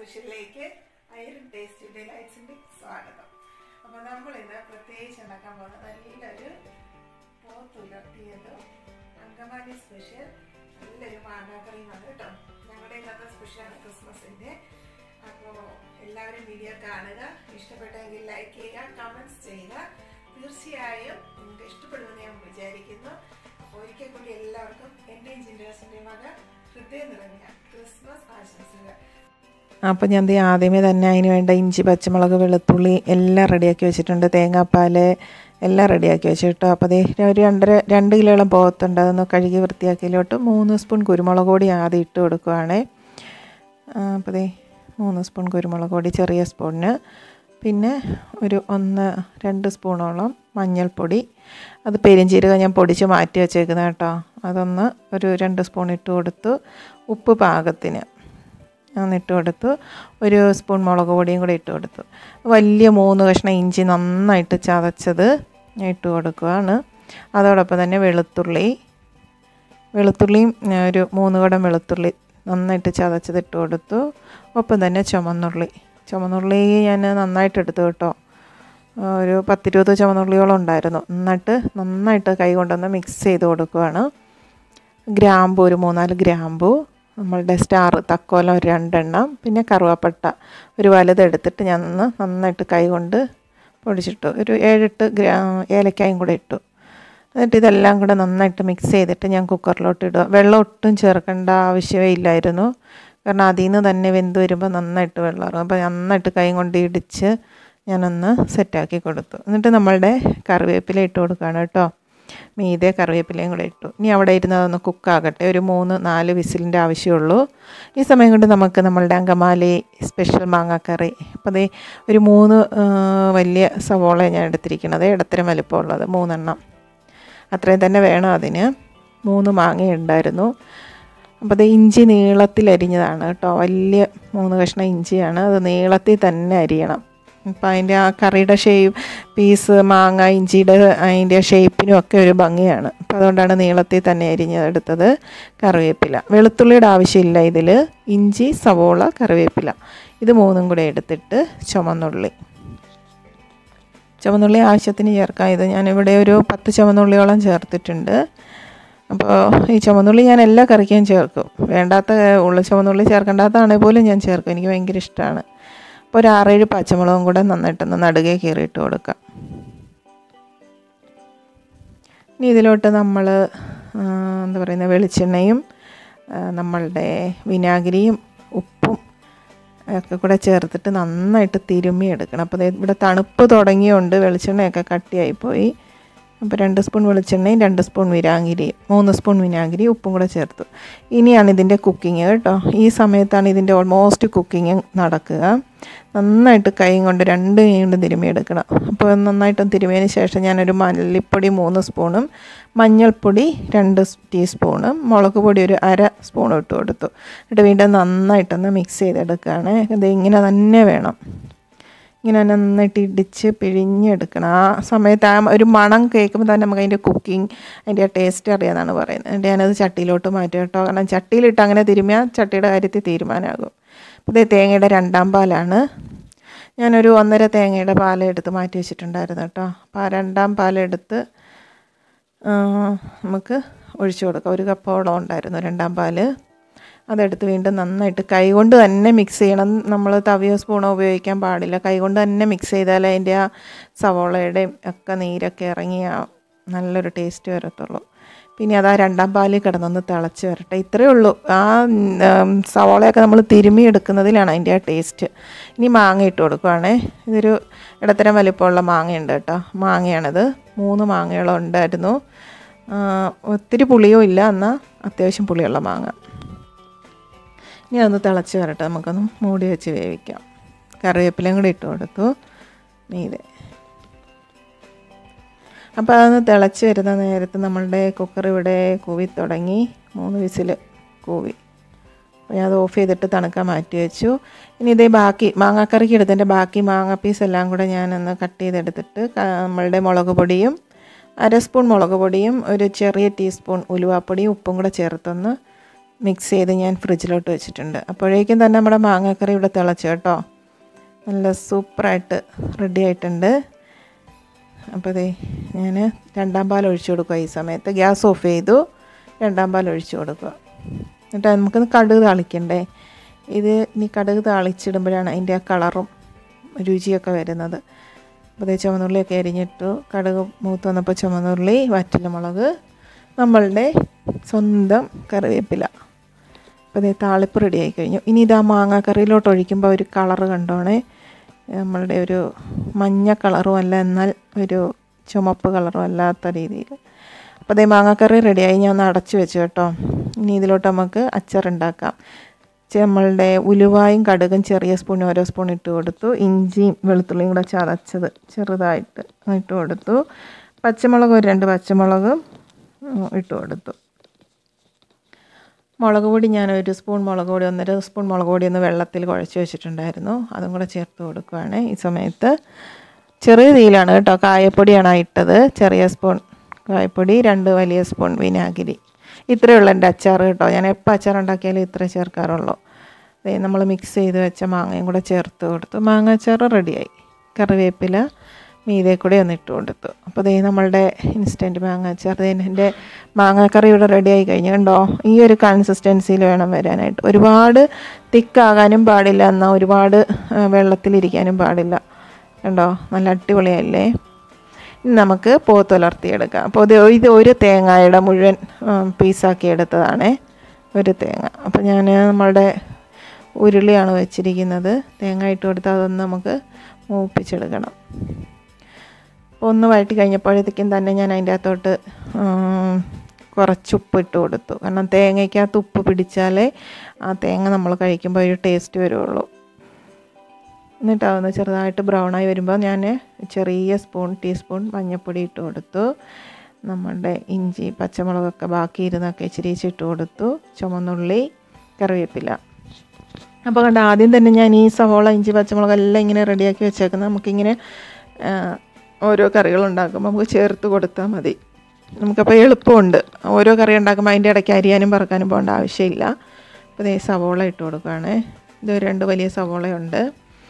സ്പെഷ്യലിലേക്ക് iron taste ഡിലൈറ്റ്സിന്റെ സ്വാഗതം അപ്പോൾ നമ്മൾ ഇന്ന് പ്രത്യേകിച്ച് ഉണ്ടാക്കാൻ പോകുന്നത് നല്ലൊരു പോത്തുലർത്തിയത് അങ്കമാലി സ്പെഷ്യൽ നല്ലൊരു മാങ്ങാക്കറിയുമാണ് കേട്ടോ ഞങ്ങളുടെ ഇന്നത്തെ സ്പെഷ്യലാണ് ക്രിസ്മസിന്റെ അപ്പോൾ എല്ലാവരും വീഡിയോ കാണുക ഇഷ്ടപ്പെട്ടെങ്കിൽ ലൈക്ക് ചെയ്യുക കമൻറ്റ്സ് ചെയ്യുക തീർച്ചയായും നിങ്ങൾക്ക് ഇഷ്ടപ്പെടുമെന്ന് ഞാൻ വിചാരിക്കുന്നു അപ്പോൾ ഒരിക്കൽ കൂടി എല്ലാവർക്കും എൻ്റെയും ജിൻഡേഴ്സിൻ്റെയും വക ഹൃദയം നിറഞ്ഞ ക്രിസ്മസ് ആശംസകൾ അപ്പോൾ ഞാൻ ദേ ആദ്യമേ തന്നെ അതിന് വേണ്ട ഇഞ്ചി പച്ചമുളക് വെളുത്തുള്ളി എല്ലാം റെഡിയാക്കി വെച്ചിട്ടുണ്ട് തേങ്ങാപ്പാൽ എല്ലാം റെഡിയാക്കി വെച്ചു കേട്ടോ അപ്പോൾ ദേ ഒരു രണ്ടര രണ്ട് കിലോളം പോത്തുണ്ട് അതൊന്ന് കഴുകി വൃത്തിയാക്കിയിലോട്ട് മൂന്ന് സ്പൂൺ കുരുമുളക് പൊടി ആദ്യം ഇട്ട് കൊടുക്കുവാണേ അപ്പോൾ ദേ മൂന്ന് സ്പൂൺ കുരുമുളക് പൊടി ചെറിയ സ്പൂണിന് പിന്നെ ഒരു ഒന്ന് രണ്ട് സ്പൂണോളം മഞ്ഞൾപ്പൊടി അത് പെരിഞ്ചീരകം ഞാൻ പൊടിച്ച് മാറ്റി വെച്ചേക്കുന്നത് കേട്ടോ അതൊന്ന് ഒരു രണ്ട് സ്പൂൺ ഇട്ട് കൊടുത്തു ഉപ്പ് പാകത്തിന് ഇട്ട് കൊടുത്തു ഒരു സ്പൂൺ മുളക് പൊടിയും കൂടി ഇട്ട് കൊടുത്തു വലിയ മൂന്ന് കഷ്ണം ഇഞ്ചി നന്നായിട്ട് ചതച്ചത് ഞാൻ ഇട്ട് കൊടുക്കുകയാണ് അതോടൊപ്പം തന്നെ വെളുത്തുള്ളി വെളുത്തുള്ളിയും ഒരു മൂന്ന് കുടം വെളുത്തുള്ളി നന്നായിട്ട് ചതച്ചത് ഇട്ട് കൊടുത്തു ഒപ്പം തന്നെ ചുമന്നുള്ളി ചുമന്നുള്ളി ഞാൻ നന്നായിട്ട് എടുത്തു കേട്ടോ ഒരു പത്തിരുപത് ചുമന്നുള്ളിയോളം ഉണ്ടായിരുന്നു നന്നായിട്ട് നന്നായിട്ട് കൈ കൊണ്ടൊന്ന് മിക്സ് ചെയ്ത് കൊടുക്കുകയാണ് ഗ്രാമ്പു ഒരു മൂന്നാല് ഗ്രാമ്പു നമ്മളുടെ സ്റ്റാർ തക്കോലം ഒരു രണ്ടെണ്ണം പിന്നെ കറുവാപ്പട്ട ഒരു വലുത് എടുത്തിട്ട് ഞാൻ ഒന്ന് നന്നായിട്ട് കൈ കൊണ്ട് പൊടിച്ചിട്ടു ഒരു ഏഴെട്ട് ഗ്രാ ഏലക്കായും കൂടെ ഇട്ടു എന്നിട്ട് ഇതെല്ലാം കൂടെ നന്നായിട്ട് മിക്സ് ചെയ്തിട്ട് ഞാൻ കുക്കറിലോട്ട് ഇടുക വെള്ളം ഒട്ടും ചേർക്കേണ്ട ആവശ്യമേ ഇല്ലായിരുന്നു കാരണം അതിൽ നിന്ന് തന്നെ വെന്ത് വരുമ്പോൾ നന്നായിട്ട് വെള്ളം ഇറങ്ങും അപ്പോൾ നന്നായിട്ട് കൈ കൊണ്ട് ഇടിച്ച് ഞാനൊന്ന് സെറ്റാക്കി കൊടുത്തു എന്നിട്ട് നമ്മളുടെ കറിവേപ്പില ഇട്ട് കൊടുക്കുകയാണ് കേട്ടോ മീതെ കറിവേപ്പിലയും കൂടെ ഇട്ടു ഇനി അവിടെ ഇരുന്ന് അതൊന്ന് കുക്കാകട്ടെ ഒരു മൂന്ന് നാല് വിസിലിൻ്റെ ആവശ്യമുള്ളൂ ഈ സമയം കൊണ്ട് നമുക്ക് നമ്മളുടെ അങ്കമാലി സ്പെഷ്യൽ മാങ്ങാക്കറി അപ്പോൾ അതേ ഒരു മൂന്ന് വലിയ സവോള ഞാൻ എടുത്തിരിക്കുന്നത് ഇടത്തരം വലിപ്പമുള്ളത് മൂന്നെണ്ണം അത്രയും തന്നെ വേണം അതിന് മൂന്ന് മാങ്ങ ഉണ്ടായിരുന്നു അപ്പോൾ അത് ഇഞ്ചി നീളത്തിൽ അരിഞ്ഞതാണ് കേട്ടോ വലിയ മൂന്ന് കഷ്ണം ഇഞ്ചിയാണ് അത് നീളത്തിൽ തന്നെ അരിയണം അപ്പോൾ അതിൻ്റെ ആ കറിയുടെ ഷേപ്പ് പീസ് മാങ്ങ ഇഞ്ചിയുടെ അതിൻ്റെ ഷേപ്പിനും ഒക്കെ ഒരു ഭംഗിയാണ് അപ്പോൾ അതുകൊണ്ടാണ് നീളത്തിൽ തന്നെ അരിഞ്ഞെടുത്തത് കറിവേപ്പില വെളുത്തുള്ളിയുടെ ആവശ്യമില്ല ഇതിൽ ഇഞ്ചി സവോള കറിവേപ്പില ഇത് മൂന്നും കൂടെ എടുത്തിട്ട് ചുമന്നുള്ളി ചുമന്നുള്ളി ആവശ്യത്തിന് ചേർക്കാം ഇത് ഞാനിവിടെ ഒരു പത്ത് ചുമന്നുള്ളിയോളം ചേർത്തിട്ടുണ്ട് അപ്പോൾ ഈ ചുമന്നുള്ളി ഞാൻ എല്ലാ കറിക്കും ചേർക്കും വേണ്ടാത്ത ഉള്ള ചുമന്നുള്ളി ചേർക്കേണ്ടാത്തതാണെങ്കിൽ പോലും ഞാൻ ചേർക്കും എനിക്ക് ഭയങ്കര ഇഷ്ടമാണ് അപ്പോൾ ഒരു ആറേഴ് പച്ചമുളകും കൂടെ നന്നായിട്ടൊന്ന് നടുകെ കീറിയിട്ട് കൊടുക്കാം ഇനി ഇതിലോട്ട് നമ്മൾ എന്താ പറയുന്നത് വെളിച്ചെണ്ണയും നമ്മളുടെ വിനാഗിരിയും ഉപ്പും ഒക്കെ കൂടെ ചേർത്തിട്ട് നന്നായിട്ട് തിരുമ്മി എടുക്കണം അപ്പോൾ ഇവിടെ തണുപ്പ് തുടങ്ങിയുകൊണ്ട് വെളിച്ചെണ്ണയൊക്കെ കട്ടിയായിപ്പോയി അപ്പോൾ രണ്ട് സ്പൂൺ വെളിച്ചെണ്ണയും രണ്ട് സ്പൂൺ വിനാഗിരിയും മൂന്ന് സ്പൂൺ വിനാഗിരി ഉപ്പും കൂടെ ചേർത്തു ഇനിയാണ് ഇതിൻ്റെ കുക്കിങ് കേട്ടോ ഈ സമയത്താണ് ഇതിൻ്റെ ഓൾമോസ്റ്റ് കുക്കിങ് നടക്കുക നന്നായിട്ട് കൈ കൊണ്ട് രണ്ട് കൈ കൊണ്ട് തിരുമിയെടുക്കണം അപ്പോൾ നന്നായിട്ട് തിരുമിയതിന് ശേഷം ഞാനൊരു മല്ലിപ്പൊടി മൂന്ന് സ്പൂണും മഞ്ഞൾപ്പൊടി രണ്ട് ടീസ്പൂണും മുളക് പൊടി ഒരു അര സ്പൂൺ ഇട്ട് കൊടുത്തു എന്നിട്ട് വീണ്ടും നന്നായിട്ടൊന്ന് മിക്സ് ചെയ്തെടുക്കുകയാണ് ഇത് ഇങ്ങനെ തന്നെ വേണം ഇങ്ങനെ നന്നായിട്ട് ഇടിച്ച് പിഴിഞ്ഞെടുക്കണം ആ സമയത്ത് ആ ഒരു മണം കേൾക്കുമ്പോൾ തന്നെ നമുക്ക് അതിൻ്റെ കുക്കിംഗ് അതിൻ്റെ ആ ടേസ്റ്റ് അറിയാമെന്നാണ് പറയുന്നത് എന്നിട്ട് ഞാനത് ചട്ടിയിലോട്ട് മാറ്റും കേട്ടോ കാരണം ചട്ടിയിലിട്ട് അങ്ങനെ തിരുമ്മിയാൽ ചട്ടിയുടെ കാര്യത്തിൽ തീരുമാനമാകും അപ്പോൾ ഇത് തേങ്ങയുടെ രണ്ടാം പാലാണ് ഞാനൊരു ഒന്നര തേങ്ങയുടെ പാൽ എടുത്ത് മാറ്റി വെച്ചിട്ടുണ്ടായിരുന്നു കേട്ടോ അപ്പോൾ ആ രണ്ടാം പാലെടുത്ത് നമുക്ക് ഒഴിച്ചു കൊടുക്കാം ഒരു കപ്പോളം ഉണ്ടായിരുന്നു രണ്ടാം പാൽ അതെടുത്ത് വീണ്ടും നന്നായിട്ട് കൈകൊണ്ട് തന്നെ മിക്സ് ചെയ്യണം നമ്മൾ തവിയോ സ്പൂണോ ഉപയോഗിക്കാൻ പാടില്ല കൈകൊണ്ട് തന്നെ മിക്സ് ചെയ്താൽ അതിൻ്റെ ആ സവോളയുടെയും ഒക്കെ നീരൊക്കെ ഇറങ്ങി ആ നല്ലൊരു ടേസ്റ്റ് വരത്തുള്ളൂ പിന്നെ അത് ആ രണ്ടാം പാലിൽ കിടന്നൊന്ന് തിളച്ച് വരട്ടെ ഇത്രയേ ഉള്ളൂ ആ സവോളയൊക്കെ നമ്മൾ തിരുമ്മി എടുക്കുന്നതിലാണ് അതിൻ്റെ ആ ടേസ്റ്റ് ഇനി മാങ്ങ ഇട്ട് കൊടുക്കുവാണേ ഇതൊരു ഇടത്തരം വലിപ്പമുള്ള മാങ്ങയുണ്ട് കേട്ടോ മാങ്ങയാണിത് മൂന്ന് മാങ്ങയോളം ഉണ്ടായിരുന്നു ഒത്തിരി പുളിയോ ഇല്ല എന്നാൽ അത്യാവശ്യം പുളിയുള്ള മാങ്ങ ഇനി അതൊന്ന് തിളച്ച് വരട്ടെ നമുക്കൊന്ന് മൂടി വെച്ച് വേവിക്കാം കറിവേപ്പിലയും കൂടി ഇട്ട് കൊടുത്തു മീതെ അപ്പോൾ അതൊന്ന് തിളച്ച് വരുന്ന നേരത്ത് നമ്മളുടെ കുക്കർ ഇവിടെ കൂവി തുടങ്ങി മൂന്ന് വിസിൽ കൂവി അപ്പോൾ ഞാൻ അത് ഓഫ് ചെയ്തിട്ട് തണുക്കാൻ മാറ്റി വെച്ചു ഇനി ഇതേ ബാക്കി മാങ്ങാക്കറിക്ക് എടുത്തതിൻ്റെ ബാക്കി മാങ്ങ പീസ് എല്ലാം കൂടെ ഞാനൊന്ന് കട്ട് ചെയ്തെടുത്തിട്ട് നമ്മളുടെ മുളക് പൊടിയും അര സ്പൂൺ മുളക് പൊടിയും ഒരു ചെറിയ ടീസ്പൂൺ ഉലുവാപ്പൊടിയും ഉപ്പും കൂടെ ചേർത്തൊന്ന് മിക്സ് ചെയ്ത് ഞാൻ ഫ്രിഡ്ജിലോട്ട് വെച്ചിട്ടുണ്ട് അപ്പോഴേക്കും തന്നെ നമ്മുടെ മാങ്ങാക്കറി ഇവിടെ തിളച്ചു കേട്ടോ നല്ല സൂപ്പറായിട്ട് റെഡി ആയിട്ടുണ്ട് അപ്പോൾ ദേ ഞാൻ രണ്ടാം പാൽ ഒഴിച്ചു കൊടുക്കുക ഈ സമയത്ത് ഗ്യാസ് ഓഫ് ചെയ്തു രണ്ടാം പാൽ ഒഴിച്ചു കൊടുക്കുക എന്നിട്ട് നമുക്കൊന്ന് കടുക് താളിക്കണ്ടേ ഇത് ഇനി കടുക് താളിച്ചിടുമ്പോഴാണ് അതിൻ്റെ ആ കളറും രുചിയൊക്കെ വരുന്നത് അപ്പോൾ ദേ ചുവന്നുള്ളിയൊക്കെ അരിഞ്ഞിട്ടു കടുക് മൂത്ത് വന്നപ്പോൾ ചുവന്നുള്ളി വറ്റൽമുളക് നമ്മളുടെ സ്വന്തം കറിവേപ്പില അപ്പോൾ അതേ താളിപ്പ് റെഡി ആയി കഴിഞ്ഞു ഇനി ഇതാ മാങ്ങ കറിയിലോട്ട് ഒഴിക്കുമ്പോൾ ഒരു കളറ് കണ്ടോണേ നമ്മളുടെ ഒരു മഞ്ഞ കളറും അല്ല എന്നാൽ ഒരു ചുമപ്പ് കളറും അല്ലാത്ത രീതിയിൽ അപ്പോൾ അതേ മാങ്ങാക്കറി റെഡിയായി ഞാൻ ഒന്ന് അടച്ചു വെച്ചു കേട്ടോ ഇനി ഇതിലോട്ട് നമുക്ക് അച്ചാറുണ്ടാക്കാം നമ്മളുടെ ഉലുവായും കടുകും ചെറിയ സ്പൂൺ ഓരോ സ്പൂൺ ഇട്ട് കൊടുത്തു ഇഞ്ചിയും വെളുത്തുള്ളിയും കൂടെ ചതച്ചത് ചെറുതായിട്ട് ഇട്ട് കൊടുത്തു പച്ചമുളക് ഒരു രണ്ട് പച്ചമുളകും ഇട്ട് കൊടുത്തു മുളക് പൊടി ഞാൻ ഒരു സ്പൂൺ മുളക് പൊടി ഒന്നര സ്പൂൺ മുളക് പൊടി ഒന്ന് വെള്ളത്തിൽ കുഴച്ച് വെച്ചിട്ടുണ്ടായിരുന്നു അതും കൂടെ ചേർത്ത് കൊടുക്കുകയാണ് ഈ സമയത്ത് ചെറിയ തീയിലാണ് കേട്ടോ കായപ്പൊടിയാണ് ഇട്ടത് ചെറിയ സ്പൂൺ കായപ്പൊടി രണ്ട് വലിയ സ്പൂൺ വിനാഗിരി ഇത്രയുള്ള എൻ്റെ അച്ചാർ കേട്ടോ ഞാൻ എപ്പോൾ അച്ചാർ ഉണ്ടാക്കിയാലും ഇത്ര ചേർക്കാറുള്ളൂ നമ്മൾ മിക്സ് ചെയ്ത് വെച്ച മാങ്ങയും കൂടെ ചേർത്ത് കൊടുത്തു മാങ്ങ അച്ചാർ റെഡിയായി കറിവേപ്പില മീതെ കൂടെ ഒന്ന് ഇട്ട് കൊടുത്തു അപ്പോൾ ദേ നമ്മളുടെ ഇൻസ്റ്റൻറ്റ് മാങ്ങ അച്ചാർ ദേ എൻ്റെ മാങ്ങാക്കറി ഇവിടെ റെഡി ആയി കഴിഞ്ഞു കണ്ടോ ഈ ഒരു കൺസിസ്റ്റൻസിയിൽ വേണം വരാനായിട്ട് ഒരുപാട് തിക്കാകാനും പാടില്ല എന്നാൽ ഒരുപാട് വെള്ളത്തിലിരിക്കാനും പാടില്ല കണ്ടോ നല്ല അടിപൊളിയല്ലേ ഇനി നമുക്ക് പോത്തുലർത്തിയെടുക്കാം അപ്പോൾ ഇത് ഇത് ഒരു തേങ്ങയുടെ മുഴുവൻ പീസാക്കി എടുത്തതാണേ ഒരു തേങ്ങ അപ്പോൾ ഞാൻ നമ്മളുടെ ഉരുളിയാണ് വെച്ചിരിക്കുന്നത് തേങ്ങ ഇട്ട് കൊടുത്താൽ അതൊന്ന് നമുക്ക് മൂപ്പിച്ചെടുക്കണം അപ്പോൾ ഒന്ന് വഴറ്റി കഴിഞ്ഞപ്പോഴത്തേക്കും തന്നെ ഞാൻ അതിൻ്റെ അകത്തോട്ട് കുറച്ച് ഉപ്പ് ഇട്ട് കൊടുത്തു കാരണം തേങ്ങയ്ക്കകത്ത് ഉപ്പ് പിടിച്ചാലേ ആ തേങ്ങ നമ്മൾ കഴിക്കുമ്പോൾ ഒരു ടേസ്റ്റ് വരുള്ളൂ എന്നിട്ട് അതൊന്ന് ചെറുതായിട്ട് ബ്രൗണായി വരുമ്പോൾ ഞാൻ ചെറിയ സ്പൂൺ ടീസ്പൂൺ മഞ്ഞൾപ്പൊടി ഇട്ട് കൊടുത്തു നമ്മളുടെ ഇഞ്ചി പച്ചമുളകൊക്കെ ബാക്കി ഇരുന്നൊക്കെ ഇച്ചിരി ഇട്ട് കൊടുത്തു ചുമന്നുള്ളി കറിവേപ്പില അപ്പോൾ കണ്ട ആദ്യം തന്നെ ഞാൻ ഈ സവോള ഇഞ്ചി പച്ചമുളക് എല്ലാം ഇങ്ങനെ റെഡിയാക്കി വെച്ചേക്കുന്നത് നമുക്കിങ്ങനെ ഓരോ കറികൾ ഉണ്ടാക്കുമ്പോൾ നമുക്ക് ചേർത്ത് കൊടുത്താൽ മതി നമുക്കപ്പോൾ എളുപ്പമുണ്ട് ഓരോ കറി ഉണ്ടാക്കുമ്പോൾ അതിൻ്റെ ഇടയ്ക്ക് അരിയാനും പറക്കാനും പോകേണ്ട ആവശ്യമില്ല അപ്പോൾ ഇതേ സവോള ഇട്ട് കൊടുക്കുകയാണ് ഇത് രണ്ട് വലിയ സവോളയുണ്ട്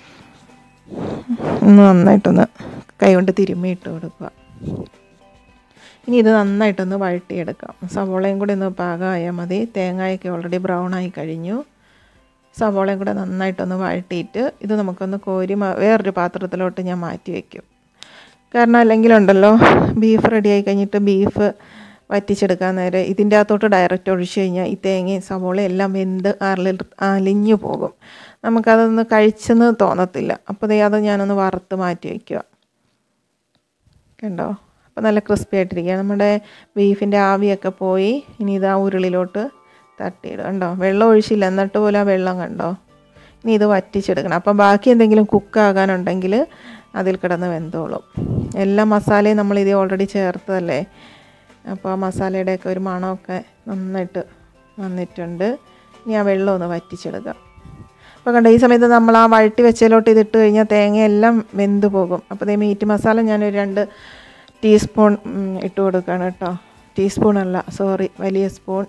ഒന്ന് നന്നായിട്ടൊന്ന് കൈകൊണ്ട് തിരുമ്മി ഇട്ട് കൊടുക്കുക ഇനി ഇത് നന്നായിട്ടൊന്ന് വഴട്ടിയെടുക്കാം സവോളയും കൂടി ഒന്ന് പാകമായാൽ മതി തേങ്ങയൊക്കെ ഓൾറെഡി ബ്രൗൺ ആയി കഴിഞ്ഞു സവോളയും കൂടെ നന്നായിട്ടൊന്ന് വഴട്ടിയിട്ട് ഇത് നമുക്കൊന്ന് കോരി വേറൊരു പാത്രത്തിലോട്ട് ഞാൻ മാറ്റി വയ്ക്കും കാരണം അല്ലെങ്കിലുണ്ടല്ലോ ബീഫ് റെഡിയായി കഴിഞ്ഞിട്ട് ബീഫ് വറ്റിച്ചെടുക്കാൻ നേരം ഇതിൻ്റെ അകത്തോട്ട് ഡയറക്റ്റ് ഒഴിച്ച് കഴിഞ്ഞാൽ ഈ തേങ്ങയും സവോളയും എല്ലാം വെന്ത് അരളി അലിഞ്ഞു പോകും നമുക്കതൊന്ന് കഴിച്ചെന്ന് തോന്നത്തില്ല അപ്പോൾ അത് ഞാനൊന്ന് വറുത്ത് മാറ്റി വയ്ക്കുക കണ്ടോ അപ്പോൾ നല്ല ക്രിസ്പി ആയിട്ടിരിക്കുക നമ്മുടെ ബീഫിൻ്റെ ആവിയൊക്കെ പോയി ഇനി ഇത് ആ ഉരുളിലോട്ട് തട്ടിയിടും കണ്ടോ വെള്ളം ഒഴിച്ചില്ല എന്നിട്ട് പോലും ആ വെള്ളം കണ്ടോ ഇനി ഇത് വറ്റിച്ചെടുക്കണം അപ്പം ബാക്കി എന്തെങ്കിലും കുക്കാകാനുണ്ടെങ്കിൽ അതിൽ കിടന്ന് വെന്തോളും എല്ലാ മസാലയും നമ്മൾ ഇത് ഓൾറെഡി ചേർത്തതല്ലേ അപ്പോൾ ആ മസാലയുടെയൊക്കെ ഒരു മണമൊക്കെ നന്നായിട്ട് വന്നിട്ടുണ്ട് ഇനി ആ വെള്ളം ഒന്ന് വറ്റിച്ചെടുക്കാം അപ്പോൾ കണ്ട ഈ സമയത്ത് നമ്മൾ ആ വഴട്ടി വെച്ചതിലോട്ട് ഇതിട്ട് കഴിഞ്ഞാൽ തേങ്ങയെല്ലാം വെന്ത് പോകും അപ്പോൾ അതേ മീറ്റ് മസാല ഞാനൊരു രണ്ട് ടീസ്പൂൺ ഇട്ട് കൊടുക്കുകയാണ് കേട്ടോ ടീസ്പൂൺ അല്ല സോറി വലിയ സ്പൂൺ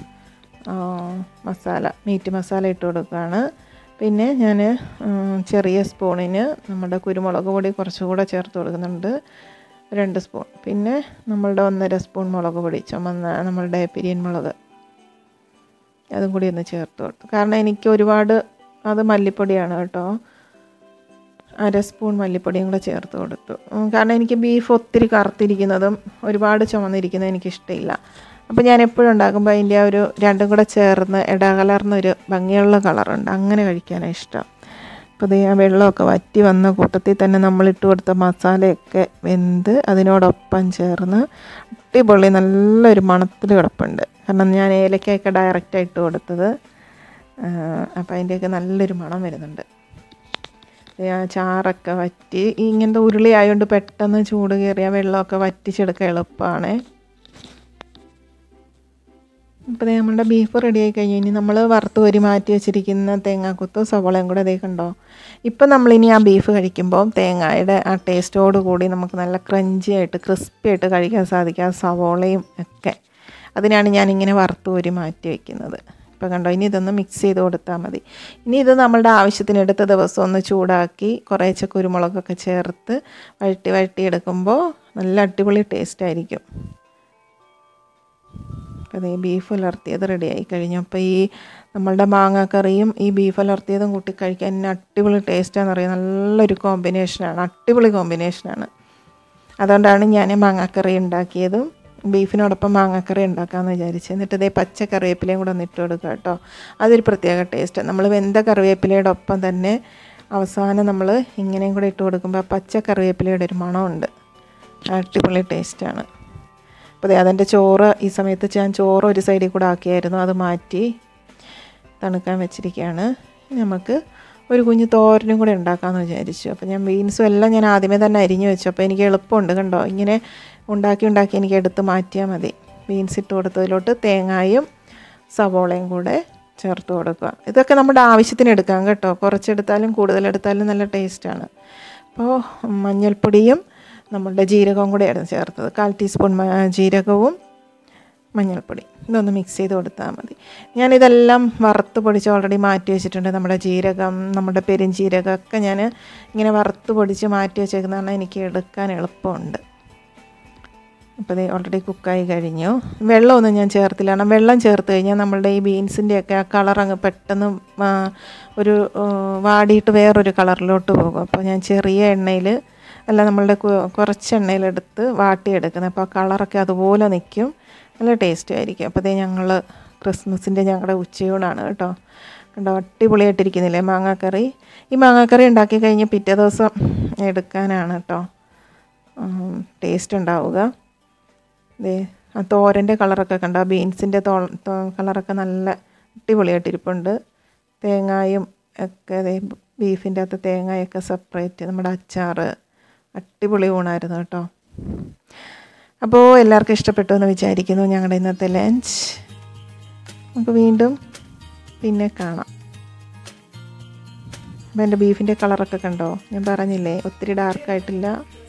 മസാല മീറ്റ് മസാല ഇട്ട് കൊടുക്കുകയാണ് പിന്നെ ഞാൻ ചെറിയ സ്പൂണിന് നമ്മുടെ കുരുമുളക് പൊടി കുറച്ചുകൂടെ ചേർത്ത് കൊടുക്കുന്നുണ്ട് രണ്ട് സ്പൂൺ പിന്നെ നമ്മളുടെ ഒന്നര സ്പൂൺ മുളക് പൊടി ചുമന്ന നമ്മളുടെ പിരിയൻ മുളക് അതും കൂടി ഒന്ന് ചേർത്ത് കൊടുത്തു കാരണം എനിക്ക് ഒരുപാട് അത് മല്ലിപ്പൊടിയാണ് കേട്ടോ അര സ്പൂൺ മല്ലിപ്പൊടിയും കൂടെ ചേർത്ത് കൊടുത്തു കാരണം എനിക്ക് ബീഫ് ഒത്തിരി കറുത്തിരിക്കുന്നതും ഒരുപാട് ചുമന്നിരിക്കുന്നതും എനിക്കിഷ്ടമില്ല അപ്പോൾ ഞാൻ എപ്പോഴും ഉണ്ടാക്കുമ്പോൾ അതിൻ്റെ ആ ഒരു രണ്ടും കൂടെ ചേർന്ന് ഇടകലർന്നൊരു ഭംഗിയുള്ള കളറുണ്ട് അങ്ങനെ കഴിക്കാനാണ് ഇഷ്ടം അപ്പോൾ ഇത് ആ വെള്ളമൊക്കെ വറ്റി വന്ന കൂട്ടത്തിൽ തന്നെ നമ്മൾ ഇട്ട് കൊടുത്ത മസാലയൊക്കെ വെന്ത് അതിനോടൊപ്പം ചേർന്ന് അടിപൊളി നല്ലൊരു മണത്തിൽ കിടപ്പുണ്ട് കാരണം ഞാൻ ഏലക്കയൊക്കെ ഡയറക്റ്റായി ഇട്ട് കൊടുത്തത് അപ്പോൾ അതിൻ്റെയൊക്കെ നല്ലൊരു മണം വരുന്നുണ്ട് ചാറൊക്കെ വറ്റി ഇങ്ങനത്തെ ഉരുളി ആയതുകൊണ്ട് പെട്ടെന്ന് ചൂട് കയറിയ വെള്ളമൊക്കെ വറ്റിച്ചെടുക്കാൻ എളുപ്പമാണ് ഇപ്പോൾ നമ്മളുടെ ബീഫ് റെഡി ആയി കഴിഞ്ഞ് ഇനി നമ്മൾ വറുത്ത് വരി മാറ്റി വെച്ചിരിക്കുന്ന തേങ്ങാക്കുത്തും സവോളയും കൂടെ അതേ കണ്ടോ ഇപ്പം നമ്മളിനി ആ ബീഫ് കഴിക്കുമ്പോൾ തേങ്ങയുടെ ആ ടേസ്റ്റോട് കൂടി നമുക്ക് നല്ല ക്രഞ്ചി ആയിട്ട് ക്രിസ്പി ആയിട്ട് കഴിക്കാൻ സാധിക്കും ആ സവോളയും ഒക്കെ അതിനാണ് ഞാനിങ്ങനെ വറുത്ത് വരി മാറ്റി വയ്ക്കുന്നത് ഇപ്പോൾ കണ്ടോ ഇനി ഇതൊന്ന് മിക്സ് ചെയ്ത് കൊടുത്താൽ മതി ഇനി ഇത് നമ്മളുടെ ആവശ്യത്തിന് എടുത്ത ദിവസം ഒന്ന് ചൂടാക്കി കുറേശ്ശെ കുരുമുളകൊക്കെ ചേർത്ത് വഴറ്റി വഴറ്റി എടുക്കുമ്പോൾ നല്ല അടിപൊളി ടേസ്റ്റ് ആയിരിക്കും അപ്പോൾ അതേ ബീഫ് ഉലർത്തിയത് റെഡിയായി കഴിഞ്ഞു അപ്പോൾ ഈ നമ്മളുടെ മാങ്ങാക്കറിയും ഈ ബീഫ് ഉലർത്തിയതും കൂട്ടി കഴിക്കാൻ എന്നെ അടിപൊളി ടേസ്റ്റാന്ന് പറയുന്നത് നല്ലൊരു കോമ്പിനേഷനാണ് അടിപൊളി കോമ്പിനേഷനാണ് അതുകൊണ്ടാണ് ഞാൻ മാങ്ങാക്കറി ഉണ്ടാക്കിയതും ബീഫിനോടൊപ്പം മാങ്ങാക്കറി ഉണ്ടാക്കാമെന്ന് വിചാരിച്ചു എന്നിട്ട് ഇതേ പച്ച കറിവേപ്പിലയും കൂടെ ഒന്ന് ഇട്ട് കൊടുക്കുക കേട്ടോ അതൊരു പ്രത്യേക ടേസ്റ്റ് നമ്മൾ വെന്ത കറിവേപ്പിലയുടെ ഒപ്പം തന്നെ അവസാനം നമ്മൾ ഇങ്ങനെയും കൂടെ ഇട്ട് കൊടുക്കുമ്പോൾ ആ പച്ച കറിവേപ്പിലയുടെ ഒരു മണമുണ്ട് അടിപൊളി ടേസ്റ്റാണ് അപ്പോൾ അതിൻ്റെ ചോറ് ഈ സമയത്ത് ഞാൻ ചോറ് ഒരു സൈഡിൽ കൂടെ ആക്കിയായിരുന്നു അത് മാറ്റി തണുക്കാൻ വെച്ചിരിക്കുകയാണ് നമുക്ക് ഒരു കുഞ്ഞ് തോരനും കൂടെ ഉണ്ടാക്കാമെന്ന് വിചാരിച്ചു അപ്പോൾ ഞാൻ ബീൻസും എല്ലാം ഞാൻ ആദ്യമേ തന്നെ അരിഞ്ഞു വെച്ചു അപ്പോൾ എനിക്ക് എളുപ്പമുണ്ട് കണ്ടോ ഇങ്ങനെ ഉണ്ടാക്കി ഉണ്ടാക്കി എനിക്ക് എടുത്ത് മാറ്റിയാൽ മതി ബീൻസ് ഇട്ട് കൊടുത്തതിലോട്ട് തേങ്ങായും സവോളയും കൂടെ ചേർത്ത് കൊടുക്കുക ഇതൊക്കെ നമ്മുടെ ആവശ്യത്തിന് എടുക്കാം കേട്ടോ കുറച്ചെടുത്താലും കൂടുതലെടുത്താലും നല്ല ടേസ്റ്റാണ് അപ്പോൾ മഞ്ഞൾപ്പൊടിയും നമ്മളുടെ ജീരകവും കൂടെയാണ് ചേർത്തത് കാൽ ടീസ്പൂൺ ജീരകവും മഞ്ഞൾപ്പൊടി ഇതൊന്ന് മിക്സ് ചെയ്ത് കൊടുത്താൽ മതി ഞാനിതെല്ലാം വറുത്ത് പൊടിച്ച് ഓൾറെഡി മാറ്റി വെച്ചിട്ടുണ്ട് നമ്മുടെ ജീരകം നമ്മുടെ പെരുംജീരകം ഒക്കെ ഞാൻ ഇങ്ങനെ വറുത്ത് പൊടിച്ച് മാറ്റി വെച്ചേക്കുന്നതാണ് എനിക്ക് എടുക്കാൻ എളുപ്പമുണ്ട് അപ്പോൾ ഇത് ഓൾറെഡി കുക്കായി കഴിഞ്ഞു വെള്ളമൊന്നും ഞാൻ ചേർത്തില്ല കാരണം വെള്ളം ചേർത്ത് കഴിഞ്ഞാൽ നമ്മളുടെ ഈ ബീൻസിൻ്റെയൊക്കെ ആ കളർ അങ്ങ് പെട്ടെന്ന് ഒരു വാടിയിട്ട് വേറൊരു കളറിലോട്ട് പോകും അപ്പോൾ ഞാൻ ചെറിയ എണ്ണയിൽ അല്ല നമ്മളുടെ കുറച്ച് എണ്ണയിലെടുത്ത് വാട്ടിയെടുക്കുന്നത് അപ്പോൾ ആ കളറൊക്കെ അതുപോലെ നിൽക്കും നല്ല ടേസ്റ്റും ആയിരിക്കും അപ്പോൾ അതേ ഞങ്ങൾ ക്രിസ്മസിൻ്റെ ഞങ്ങളുടെ ഉച്ചയൂണാണ് കേട്ടോ കണ്ടോ അടിപൊളിയായിട്ടിരിക്കുന്നില്ലേ മാങ്ങാക്കറി ഈ മാങ്ങാക്കറി ഉണ്ടാക്കി കഴിഞ്ഞ് പിറ്റേ ദിവസം എടുക്കാനാണ് കേട്ടോ ടേസ്റ്റ് ഉണ്ടാവുക ദേ ആ തോരൻ്റെ കളറൊക്കെ കണ്ടോ ബീൻസിൻ്റെ തോ കളറൊക്കെ നല്ല അടിപൊളിയായിട്ടിരിപ്പുണ്ട് തേങ്ങായും ഒക്കെ അതേ ബീഫിൻ്റെ അകത്ത് തേങ്ങയൊക്കെ സെപ്പറേറ്റ് നമ്മുടെ അച്ചാറ് അടിപൊളി ഊണായിരുന്നു കേട്ടോ അപ്പോൾ എല്ലാവർക്കും ഇഷ്ടപ്പെട്ടു എന്ന് വിചാരിക്കുന്നു ഞങ്ങളുടെ ഇന്നത്തെ ലഞ്ച് നമുക്ക് വീണ്ടും പിന്നെ കാണാം അപ്പോൾ എൻ്റെ ബീഫിൻ്റെ കളറൊക്കെ കണ്ടോ ഞാൻ പറഞ്ഞില്ലേ ഒത്തിരി ഡാർക്കായിട്ടില്ല